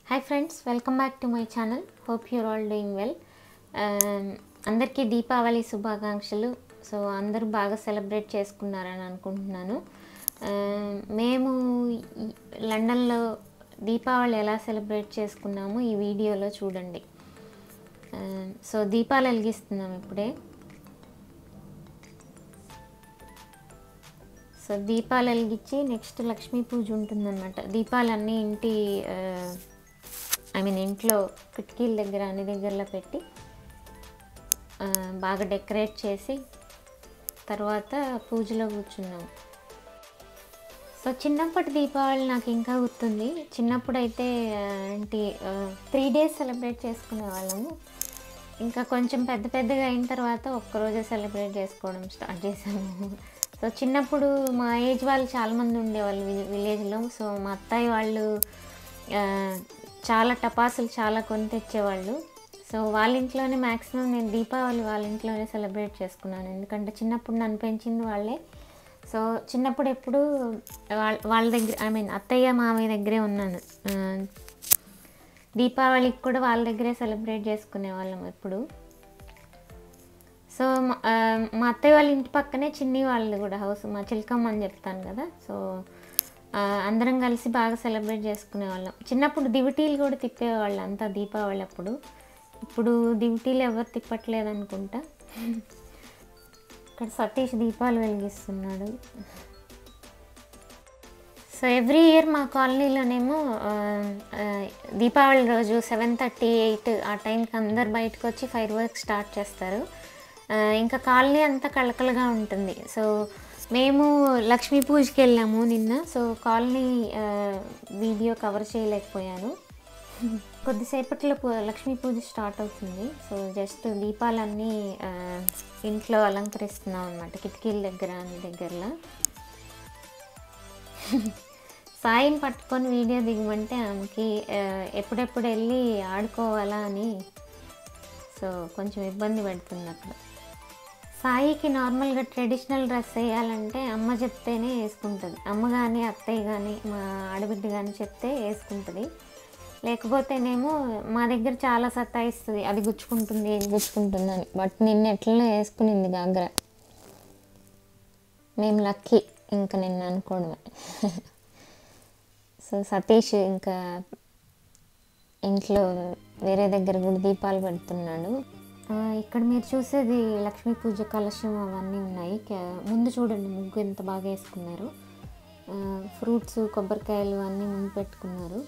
hi friends welcome back to my channel hope you're all doing well అందరికీ దీపావళి శుభాకాంక్షలు so అందరూ బాగా celebrate చేసుకున్నారని అనుకుంటున్నాను Um, మేము ఈ- లండన్లో దీపావళి ఎలా సెలబ్రేట్ చేసుకున్నామో ఈ వీడియోలో చూడండి Um, సో దీపాలు వెలిగిస్తున్నాం ఇప్పుడే సో దీపాలు వెలిగించి నెక్స్ట్ లక్ష్మీ పూజ ఉంటుందన్నమాట దీపాలన్నీ ఇంటి ఐ మీన్ ఇంట్లో కిటికీల దగ్గర అన్ని దగ్గరలో పెట్టి ఆ, బాగా డెకరేట్ చేసి తర్వాత పూజలో కూర్చున్నాం సో చిన్నప్పటి దీపావళి నాకు ఇంకా గుర్తుంది చిన్నప్పుడు అయితే ఆ, ఏంటి త్రీ డేస్ సెలబ్రేట్ చేసుకునే వాళ్ళము ఇంకా కొంచెం పెద్ద పెద్దగా అయిన తర్వాత ఒక్కరోజే సెలబ్రేట్ చేసుకోవడం స్టార్ట్ చేశాము సో చిన్నప్పుడు మా ఏజ్ వాళ్ళు చాలామంది ఉండేవాళ్ళు వి- విలేజ్లో సో మా అత్తయ్య వాళ్ళు ఆ, చాలా టపాసులు చాలా కొని తెచ్చేవాళ్ళు సో వాళ్ళ ఇంట్లోనే మ్యాక్సిమం నేను దీపావళి వాళ్ళ ఇంట్లోనే సెలబ్రేట్ చేసుకున్నాను ఎందుకంటే చిన్నప్పుడు నన్ను పెంచింది వాళ్ళే సో చిన్నప్పుడు ఎప్పుడు వాళ్ళ వాళ్ళ దగ్గర ఐ మీన్ అత్తయ్య మామయ్య దగ్గరే ఉన్నాను ఆ, దీపావళికి కూడా వాళ్ళ దగ్గరే సెలబ్రేట్ చేసుకునే వాళ్ళం ఎప్పుడు సో మా- ఆ, మా అత్తయ్య వాళ్ళ ఇంటి పక్కనే చిన్ని వాళ్ళు కూడా హౌస్ మా చిలకమ్మ అని చెప్తాను కదా సో ఆ, అందరం కలిసి బాగా సెలబ్రేట్ చేసుకునే వాళ్ళం చిన్నప్పుడు దివిటీలు కూడా తిప్పేవాళ్ళు అంతా దీపావళి అప్పుడు ఇప్పుడు దివిటీలు ఎవరు తిప్పట్లేదు అనుకుంటా ఇక్కడ సతీష్ దీపాలు వెలిగిస్తున్నాడు సో ఎవ్రీ ఇయర్ మా కాలనీలోనేమో ఆ, ఆ, దీపావళి రోజు సెవెన్ థర్టీ ఎయిట్ ఆ టైంకి అందరు బయటకు వచ్చి ఫైర్ వర్క్ స్టార్ట్ చేస్తారు ఆ, ఇంకా కాలనీ అంతా కళకళగా ఉంటుంది సో మేము లక్ష్మీ పూజకి వెళ్ళాము నిన్న సో కాలనీ ఆ, వీడియో కవర్ చేయలేకపోయాను కొద్దిసేపట్లో పూ- లక్ష్మీ పూజ స్టార్ట్ అవుతుంది సో జస్ట్ దీపాలన్నీ ఆ, ఇంట్లో అలంకరిస్తున్నాం అనమాట కిటికీల దగ్గర అన్ని దగ్గరలో సాయిని పట్టుకొని వీడియో దిగమంటే ఆమెకి ఆ, ఎప్పుడెప్పుడు వెళ్ళి ఆడుకోవాలా అని సో కొంచెం ఇబ్బంది పడుతుంది అక్కడ సాయికి నార్మల్గా ట్రెడిషనల్ డ్రెస్ వేయాలంటే అమ్మ చెప్తేనే వేసుకుంటుంది అమ్మ కానీ అత్తయ్య కానీ మా ఆడబిడ్డ కానీ చెప్తే వేసుకుంటుంది లేకపోతేనేమో మా దగ్గర చాలా సతాయిస్తుంది అది గుచ్చుకుంటుంది ఇది గుచ్చుకుంటుంది అని బట్ నిన్న ఎట్లనో వేసుకునింది గాగ్ర మేము లక్కీ ఇంకా నిన్న అనుకోవడమే సో సతీష్ ఇంకా ఇంట్లో వేరే దగ్గర కూడా దీపాలు పెడుతున్నాడు ఆ, ఇక్కడ మీరు చూసేది లక్ష్మీ పూజ కలశం అవన్నీ ఉన్నాయి కే- ముందు చూడండి ముగ్గు ఎంత బాగా వేసుకున్నారు ఫ్రూట్స్ కొబ్బరికాయలు అన్నీ ముందు పెట్టుకున్నారు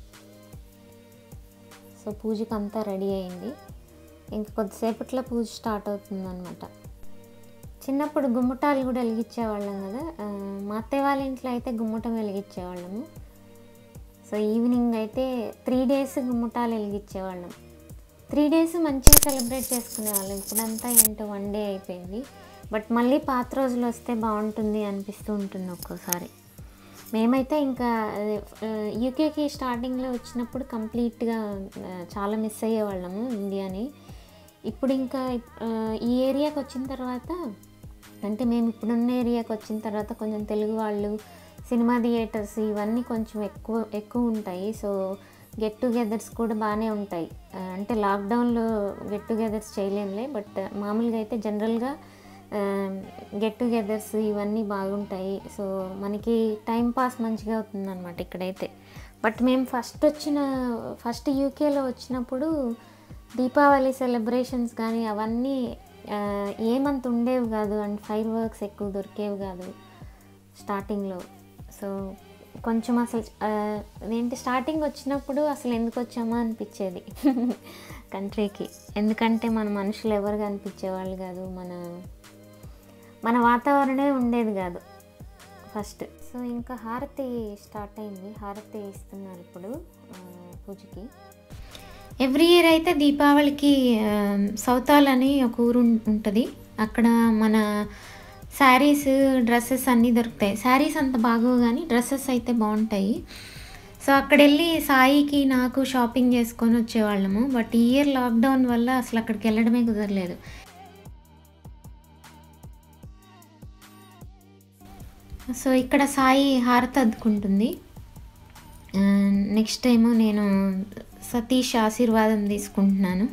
సో పూజకి అంతా రెడీ అయింది ఇంక కొద్దిసేపట్లో పూజ స్టార్ట్ అవుతుంది అనమాట చిన్నప్పుడు గుమ్మటాలు కూడా వెలిగించేవాళ్ళం కదా ఆ, మా అత్తయ్య వాళ్ళ ఇంట్లో అయితే గుమ్మటం వెలిగించేవాళ్ళము సో ఈవినింగ్ అయితే త్రీ డేస్ గుమ్మటాలు వెలిగించేవాళ్ళం త్రీ డేస్ మంచిగా సెలబ్రేట్ చేసుకునేవాళ్ళం ఇప్పుడంతా ఏంటో వన్ డే అయిపోయింది బట్ మళ్ళీ పాత రోజులు వస్తే బాగుంటుంది అనిపిస్తూ ఉంటుంది ఒక్కోసారి మేమైతే ఇంకా యూకేకి స్టార్టింగ్లో వచ్చినప్పుడు కంప్లీట్గా ఆ, చాలా మిస్ అయ్యేవాళ్ళము ఇండియాని ఇప్పుడు ఇంకా ఆ, ఈ ఏరియాకి వచ్చిన తర్వాత అంటే మేము ఇప్పుడున్న ఏరియాకి వచ్చిన తర్వాత కొంచెం తెలుగు వాళ్ళు సినిమా థియేటర్స్ ఇవన్నీ కొంచెం ఎక్కువ ఎక్కువ ఉంటాయి సో గెట్ టుగెదర్స్ కూడా బాగానే ఉంటాయి ఆ, అంటే లాక్డౌన్లో గెట్ టుగెదర్స్ చేయలేంలే బట్ మామూలుగా అయితే జనరల్గా గెట్ టుగెదర్స్ ఇవన్నీ బాగుంటాయి సో మనకి టైం పాస్ మంచిగా అవుతుంది అనమాట ఇక్కడైతే బట్ మేము ఫస్ట్ వచ్చిన ఫస్ట్ యూకేలో వచ్చినప్పుడు దీపావళి సెలబ్రేషన్స్ కానీ అవన్నీ ఆ, ఏమంత ఉండేవి కాదు అండ్ ఫైర్ వర్క్స్ ఎక్కువ దొరికేవి కాదు స్టార్టింగ్లో సో కొంచెం అసలు ఆ, ఏంటి స్టార్టింగ్ వచ్చినప్పుడు అసలు ఎందుకు వచ్చామా అనిపించేది కంట్రీకి ఎందుకంటే మన మనుషులు ఎవరు కనిపించేవాళ్ళు కాదు మన మన వాతావరణమే ఉండేది కాదు ఫస్ట్ సో ఇంకా హారతి స్టార్ట్ అయింది హారతి ఇస్తున్నారు ఇప్పుడు ఆ, పూజకి ఎవ్రీ ఇయర్ అయితే దీపావళికి ఆ, సౌతాల్ అని ఒక ఊరు ఉం- ఉంటుంది అక్కడ మన శారీస్ డ్రెస్సెస్ అన్నీ దొరుకుతాయి శారీస్ అంత బాగోవు కానీ డ్రెస్సెస్ అయితే బాగుంటాయి సో అక్కడ వెళ్ళి సాయికి నాకు షాపింగ్ చేసుకొని వచ్చేవాళ్ళము బట్ ఈ ఇయర్ లాక్డౌన్ వల్ల అసలు అక్కడికి వెళ్ళడమే కుదరలేదు సో ఇక్కడ సాయి హారతి అద్దుకుంటుంది నెక్స్ట్ ఏమో నేను సతీష్ ఆశీర్వాదం తీసుకుంటున్నాను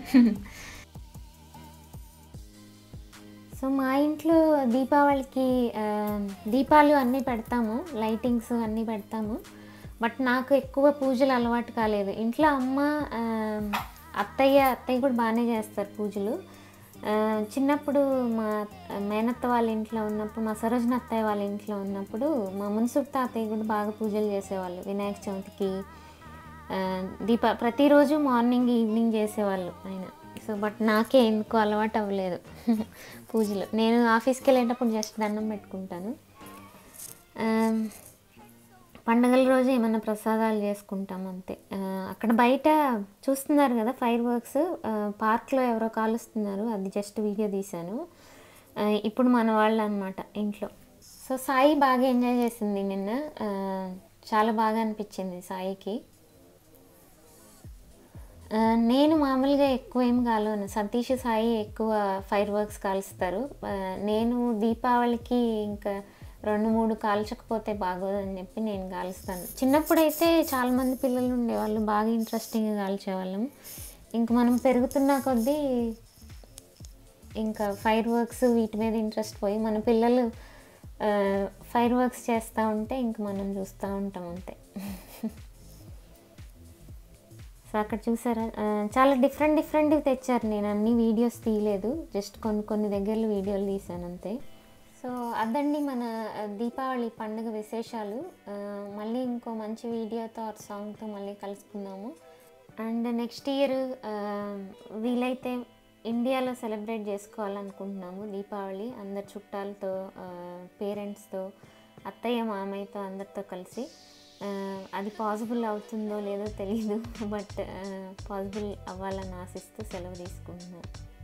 సో మా ఇంట్లో దీపావళికి ఆ, దీపాలు అన్నీ పెడతాము లైటింగ్స్ అన్నీ పెడతాము బట్ నాకు ఎక్కువ పూజలు అలవాటు కాలేదు ఇంట్లో అమ్మ ఆ, అత్తయ్య అత్తయ్య కూడా బాగానే చేస్తారు పూజలు ఆ, చిన్నప్పుడు మా మేనత్త వాళ్ళ ఇంట్లో ఉన్నప్పుడు మా సరోజన అత్తయ్య వాళ్ళ ఇంట్లో ఉన్నప్పుడు మా మున్సిపల్ తాతయ్య కూడా బాగా పూజలు చేసేవాళ్ళు వినాయక చవితికి ఆ, దీప ప్రతిరోజు మార్నింగ్ ఈవినింగ్ చేసేవాళ్ళు ఆయన సో బట్ నాకే ఎందుకు అలవాటు అవ్వలేదు పూజలు నేను ఆఫీస్కి వెళ్ళేటప్పుడు జస్ట్ దండం పెట్టుకుంటాను ఆ, పండగల రోజు ఏమైనా ప్రసాదాలు చేసుకుంటాం అంతే ఆ, అక్కడ బయట చూస్తున్నారు కదా ఫైర్ వర్క్స్ పార్క్లో ఎవరో కాలుస్తున్నారు అది జస్ట్ వీడియో తీశాను ఆ, ఇప్పుడు మన వాళ్ళు అనమాట ఇంట్లో సో సాయి బాగా ఎంజాయ్ చేసింది నిన్న ఆ, చాలా బాగా అనిపించింది సాయికి ఆ, నేను మామూలుగా ఎక్కువ ఏం కాలను సతీష్ సాయి ఎక్కువ ఫైర్ వర్క్స్ కాలుస్తారు ఆ, నేను దీపావళికి ఇంకా రెండు మూడు కాల్చకపోతే బాగోదని చెప్పి నేను కాలుస్తాను చిన్నప్పుడైతే చాలామంది పిల్లలు ఉండేవాళ్ళు బాగా ఇంట్రెస్టింగ్గా కాల్చేవాళ్ళం ఇంక మనం పెరుగుతున్న కొద్దీ ఇంకా ఫైర్ వర్క్స్ వీటి మీద ఇంట్రెస్ట్ పోయి మన పిల్లలు ఫైర్ వర్క్స్ చేస్తూ ఉంటే ఇంక మనం చూస్తూ ఉంటాం అంతే సో అక్కడ చూసారా ఆ, చాలా డిఫరెంట్ డిఫరెంట్వి తెచ్చారు నేను అన్ని వీడియోస్ తీయలేదు జస్ట్ కొన్ని కొన్ని దగ్గరలో వీడియోలు తీసాను అంతే సో అదండి మన ఆ, దీపావళి పండుగ విశేషాలు ఆ, మళ్ళీ ఇంకో మంచి వీడియోతో ఆర్ సాంగ్తో మళ్ళీ కలుసుకుందాము అండ్ నెక్స్ట్ ఇయర్ వీలైతే ఇండియాలో సెలబ్రేట్ చేసుకోవాలనుకుంటున్నాము దీపావళి అందరి చుట్టాలతో పేరెంట్స్తో అత్తయ్య మామయ్యతో అందరితో కలిసి ఆ, అది పాసిబుల్ అవుతుందో లేదో తెలియదు బట్ పాసిబుల్ అవ్వాలని ఆశిస్తూ సెలవు తీసుకుంటున్నాను